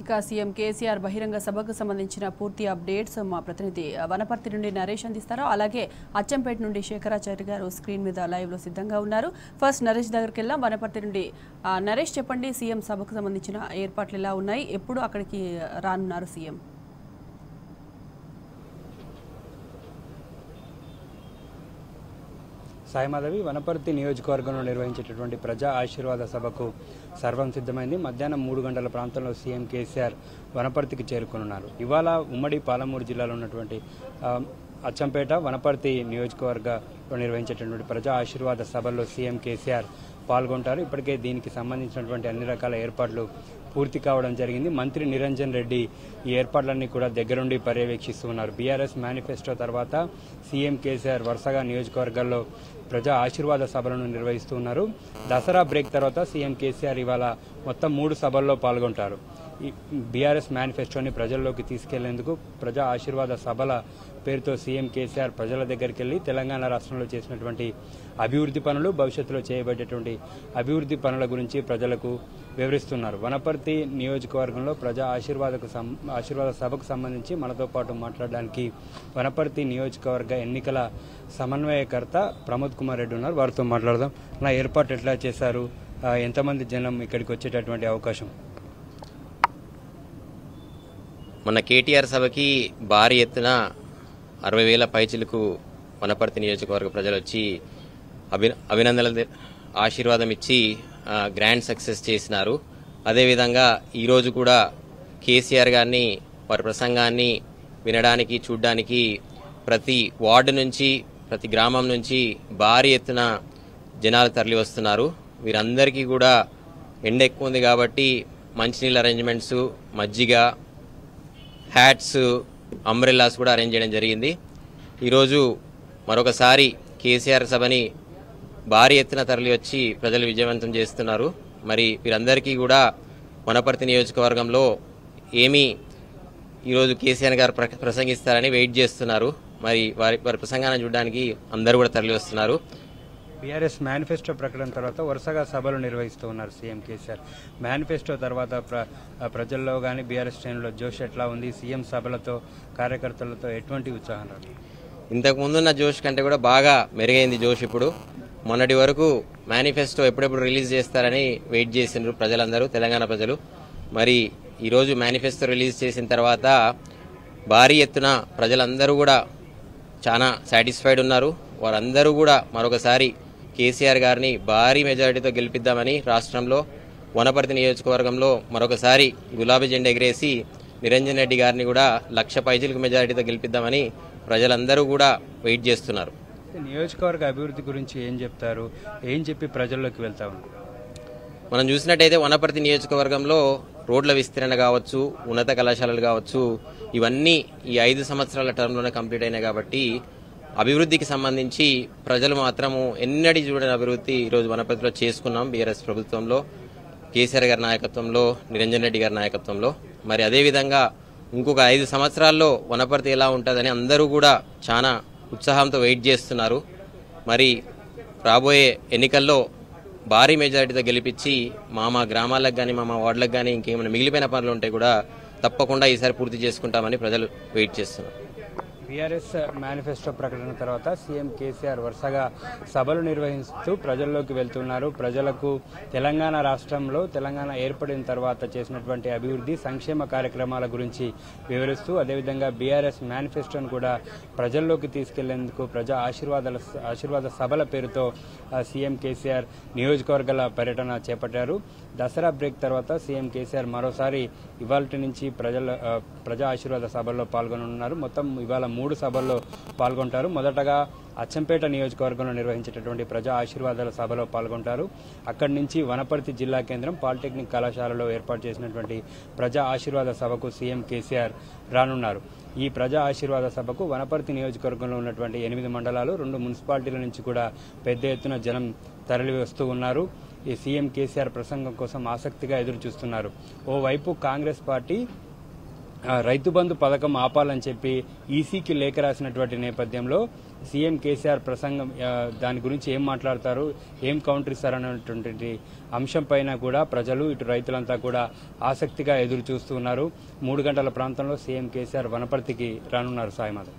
ఇక సీఎం కేసీఆర్ బహిరంగ సభకు సంబంధించిన పూర్తి అప్డేట్స్ మా ప్రతినిధి వనపర్తి నుండి నరేష్ అందిస్తారు అలాగే అచ్చంపేట నుండి శేఖరాచార్య గారు స్క్రీన్ మీద లైవ్ లో సిద్ధంగా ఉన్నారు ఫస్ట్ నరేష్ దగ్గరికి వెళ్దాం వనపర్తి నుండి ఆ, నరేష్ చెప్పండి సీఎం సభకు సంబంధించిన ఏర్పాట్లు ఎలా ఉన్నాయి ఎప్పుడు అక్కడికి రానున్నారు సీఎం సాయిమాధవి వనపర్తి నియోజకవర్గంలో నిర్వహించేటటువంటి ప్రజా ఆశీర్వాద సభకు సర్వం సిద్ధమైంది మధ్యాహ్నం మూడు గంటల ప్రాంతంలో సీఎం కేసీఆర్ వనపర్తికి చేరుకున్నారు ఇవాళ ఉమ్మడి పాలమూరు జిల్లాలో ఉన్నటువంటి ఆ, అచ్చంపేట వనపర్తి నియోజకవర్గంలో నిర్వహించేటటువంటి ప్రజా ఆశీర్వాద సభల్లో సీఎం కేసీఆర్ పాల్గొంటారు ఇప్పటికే దీనికి సంబంధించినటువంటి అన్ని రకాల ఏర్పాట్లు పూర్తి కావడం జరిగింది మంత్రి నిరంజన్ రెడ్డి ఈ ఏర్పాట్లన్నీ కూడా దగ్గరుండి పర్యవేక్షిస్తూ ఉన్నారు బీఆర్ఎస్ మేనిఫెస్టో తర్వాత సీఎం కేసీఆర్ వరుసగా నియోజకవర్గాల్లో ప్రజా ఆశీర్వాద సభలను నిర్వహిస్తూ ఉన్నారు దసరా బ్రేక్ తర్వాత సీఎం కేసీఆర్ ఇవాళ మొత్తం మూడు సభల్లో పాల్గొంటారు ఈ బీఆర్ఎస్ మేనిఫెస్టోని ప్రజల్లోకి తీసుకెళ్లేందుకు ప్రజా ఆశీర్వాద సభల పేరుతో సీఎం కేసీఆర్ ప్రజల దగ్గరికి వెళ్లి తెలంగాణ రాష్ట్రంలో చేసినటువంటి అభివృద్ధి పనులు భవిష్యత్తులో చేయబడేటువంటి అభివృద్ధి పనుల గురించి ప్రజలకు వివరిస్తున్నారు వనపర్తి నియోజకవర్గంలో ప్రజా ఆశీర్వాదకు సం- ఆశీర్వాద సభకు సంబంధించి మనతో పాటు మాట్లాడడానికి వనపర్తి నియోజకవర్గ ఎన్నికల సమన్వయకర్త ప్రమోద్ కుమార్ రెడ్డి ఉన్నారు వారితో మాట్లాడదాం నా ఏర్పాటు ఎట్లా చేశారు ఆ, ఎంతమంది జనం ఇక్కడికి వచ్చేటటువంటి అవకాశం మొన్న కేటీఆర్ సభకి భారీ ఎత్తున అరవై వేల పైచిలకు వనపర్తి నియోజకవర్గ ప్రజలు వచ్చి అభి అభినందనలు తె- ఆశీర్వాదం ఇచ్చి ఆ, గ్రాండ్ సక్సెస్ చేసినారు అదేవిధంగా ఈరోజు కూడా కేసీఆర్ గారిని వారి ప్రసంగాన్ని వినడానికి చూడడానికి ప్రతి వార్డు నుంచి ప్రతి గ్రామం నుంచి భారీ ఎత్తున జనాలు తరలి వస్తున్నారు వీరందరికీ కూడా ఎండ ఎక్కువ ఉంది కాబట్టి మంచినీళ్ళ అరేంజ్మెంట్స్ మజ్జిగ హ్యాట్స్ అంబ్రెల్లాస్ కూడా అరేంజ్ చేయడం జరిగింది ఈరోజు మరొకసారి కేసీఆర్ సభని భారీ ఎత్తున తరలి వచ్చి ప్రజలు విజయవంతం చేస్తున్నారు మరి వీరందరికీ కూడా వనపర్తి నియోజకవర్గంలో ఏమీ ఈరోజు కేసీఆర్ గారు ప్ర- ప్రసంగిస్తారని వెయిట్ చేస్తున్నారు మరి వారి వారి ప్రసంగాన్ని చూడడానికి అందరూ కూడా తరలి వస్తున్నారు బీఆర్ఎస్ మేనిఫెస్టో ప్రకటన తర్వాత వరుసగా సభలు నిర్వహిస్తూ ఉన్నారు సీఎం కేసీఆర్ మేనిఫెస్టో తర్వాత ప్ర ఆ ప్రజల్లో కానీ బీఆర్ఎస్ శ్రేణుల్లో జోష్ ఎట్లా ఉంది సీఎం సభలతో కార్యకర్తలతో ఎటువంటి ఉత్సాహం రాదు ఇంతకు ముందున్న జోష్ కంటే కూడా బాగా మెరుగైంది జోష్ ఇప్పుడు మొన్నటి వరకు మేనిఫెస్టో ఎప్పుడెప్పుడు రిలీజ్ చేస్తారని వెయిట్ చేసిండ్రు ప్రజలందరూ తెలంగాణ ప్రజలు మరి ఈరోజు మేనిఫెస్టో రిలీజ్ చేసిన తర్వాత భారీ ఎత్తున ప్రజలందరూ కూడా చాలా సాటిస్ఫైడ్ ఉన్నారు వారందరూ కూడా మరొకసారి కేసీఆర్ గారిని భారీ మెజారిటీతో గెలిపిద్దామని రాష్ట్రంలో వనపర్తి నియోజకవర్గంలో మరొకసారి గులాబీ జెండా ఎగిరేసి నిరంజన్ రెడ్డి గారిని కూడా లక్ష పైజీలకు మెజారిటీతో గెలిపిద్దామని ప్రజలందరూ కూడా వెయిట్ చేస్తున్నారు నియోజకవర్గ అభివృద్ధి గురించి ఏం చెప్తారు ఏం చెప్పి ప్రజల్లోకి వెళ్తా ఉన్నారు మనం చూసినట్టయితే వనపర్తి నియోజకవర్గంలో రోడ్ల విస్తరణ కావచ్చు ఉన్నత కళాశాలలు కావచ్చు ఇవన్నీ ఈ ఐదు సంవత్సరాల టర్మ్లోనే కంప్లీట్ అయినాయి కాబట్టి అభివృద్ధికి సంబంధించి ప్రజలు మాత్రము ఎన్నడి చూడని అభివృద్ధి ఈరోజు వనపర్తిలో చేసుకున్నాం బీఆర్ఎస్ ప్రభుత్వంలో కేసీఆర్ గారి నాయకత్వంలో నిరంజన్ రెడ్డి గారి నాయకత్వంలో మరి అదేవిధంగా ఇంకొక ఐదు సంవత్సరాల్లో వనపర్తి ఎలా ఉంటుందని అందరూ కూడా చాలా ఉత్సాహంతో వెయిట్ చేస్తున్నారు మరి రాబోయే ఎన్నికల్లో భారీ మెజారిటీతో గెలిపించి మా మా గ్రామాలకు కానీ మా మా వార్డులకు కానీ ఇంకేమైనా మిగిలిపోయిన పనులు ఉంటే కూడా తప్పకుండా ఈసారి పూర్తి చేసుకుంటామని ప్రజలు వెయిట్ చేస్తున్నారు బీఆర్ఎస్ మేనిఫెస్టో ప్రకటన తర్వాత సీఎం కేసీఆర్ వరుసగా సభలు నిర్వహిస్తూ ప్రజల్లోకి వెళ్తున్నారు ప్రజలకు తెలంగాణ రాష్ట్రంలో తెలంగాణ ఏర్పడిన తర్వాత చేసినటువంటి అభివృద్ధి సంక్షేమ కార్యక్రమాల గురించి వివరిస్తూ అదేవిధంగా బీఆర్ఎస్ మేనిఫెస్టోను కూడా ప్రజల్లోకి తీసుకెళ్లేందుకు ప్రజా ఆశీర్వాదాల ఆశీర్వాద సభల పేరుతో ఆ, సీఎం కేసీఆర్ నియోజకవర్గాల పర్యటన చేపట్టారు దసరా బ్రేక్ తర్వాత సీఎం కేసీఆర్ మరోసారి ఇవాళ నుంచి ప్రజల ఆ, ప్రజా ఆశీర్వాద సభల్లో పాల్గొననున్నారు మొత్తం ఇవాళ మూడు సభల్లో పాల్గొంటారు మొదటగా అచ్చంపేట నియోజకవర్గంలో నిర్వహించేటటువంటి ప్రజా ఆశీర్వాదాల సభలో పాల్గొంటారు అక్కడి నుంచి వనపర్తి జిల్లా కేంద్రం పాలిటెక్నిక్ కళాశాలలో ఏర్పాటు చేసినటువంటి ప్రజా ఆశీర్వాద సభకు సీఎం కేసీఆర్ రానున్నారు ఈ ప్రజా ఆశీర్వాద సభకు వనపర్తి నియోజకవర్గంలో ఉన్నటువంటి ఎనిమిది మండలాలు రెండు మున్సిపాలిటీల నుంచి కూడా పెద్ద ఎత్తున జనం తరలి వస్తూ ఉన్నారు ఈ సీఎం కేసీఆర్ ప్రసంగం కోసం ఆసక్తిగా ఎదురు చూస్తున్నారు ఓవైపు కాంగ్రెస్ పార్టీ ఆ, రైతు బంధు పథకం ఆపాలని చెప్పి ఈసీకి లేఖ రాసినటువంటి నేపథ్యంలో సీఎం కేసీఆర్ ప్రసంగం ఆ, దాని గురించి ఏం మాట్లాడతారు ఏం కౌంటర్ ఇస్తారనేటువంటి అంశం పైన కూడా ప్రజలు ఇటు రైతులంతా కూడా ఆసక్తిగా ఎదురు చూస్తున్నారు మూడు గంటల ప్రాంతంలో సీఎం కేసీఆర్ వనపర్తికి రానున్నారు సాయిమాధవ్